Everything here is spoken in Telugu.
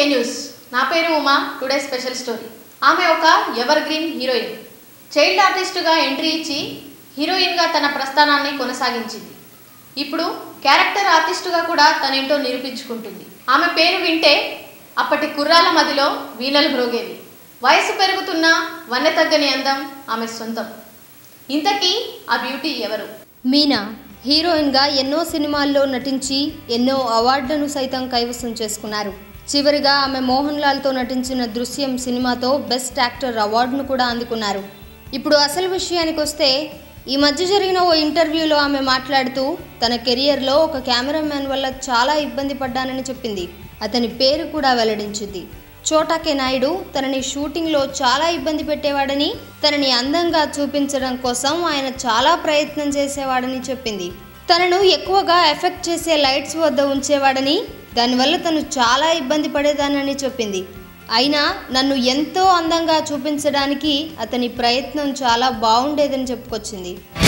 న్యూస్ నా పేరు ఉమా టుడే స్పెషల్ స్టోరీ ఆమె ఒక ఎవర్ గ్రీన్ హీరోయిన్ చైల్డ్ ఆర్టిస్టుగా ఎంట్రీ ఇచ్చి హీరోయిన్గా తన ప్రస్థానాన్ని కొనసాగించింది ఇప్పుడు క్యారెక్టర్ ఆర్టిస్టుగా కూడా తనేంటో నిరూపించుకుంటుంది ఆమె పేరు వింటే అప్పటి కుర్రాల మదిలో వీణలు మ్రోగేవి వయసు పెరుగుతున్న వన్నె తగ్గని అందం ఆమె సొంతం ఇంతకీ ఆ బ్యూటీ ఎవరు మీనా హీరోయిన్గా ఎన్నో సినిమాల్లో నటించి ఎన్నో అవార్డులను సైతం కైవసం చేసుకున్నారు చివరిగా ఆమె మోహన్ లాల్తో నటించిన దృశ్యం సినిమాతో బెస్ట్ యాక్టర్ అవార్డును కూడా అందుకున్నారు ఇప్పుడు అసలు విషయానికి వస్తే ఈ మధ్య జరిగిన ఓ ఇంటర్వ్యూలో ఆమె మాట్లాడుతూ తన కెరియర్లో ఒక కెమెరామ్యాన్ వల్ల చాలా ఇబ్బంది పడ్డానని చెప్పింది అతని పేరు కూడా వెల్లడించింది చోటాకే నాయుడు తనని షూటింగ్లో చాలా ఇబ్బంది పెట్టేవాడని తనని అందంగా చూపించడం కోసం ఆయన చాలా ప్రయత్నం చేసేవాడని చెప్పింది తనను ఎక్కువగా ఎఫెక్ట్ చేసే లైట్స్ వద్ద ఉంచేవాడని దానివల్ల తను చాలా ఇబ్బంది పడేదానని చెప్పింది అయినా నన్ను ఎంతో అందంగా చూపించడానికి అతని ప్రయత్నం చాలా బాగుండేదని చెప్పుకొచ్చింది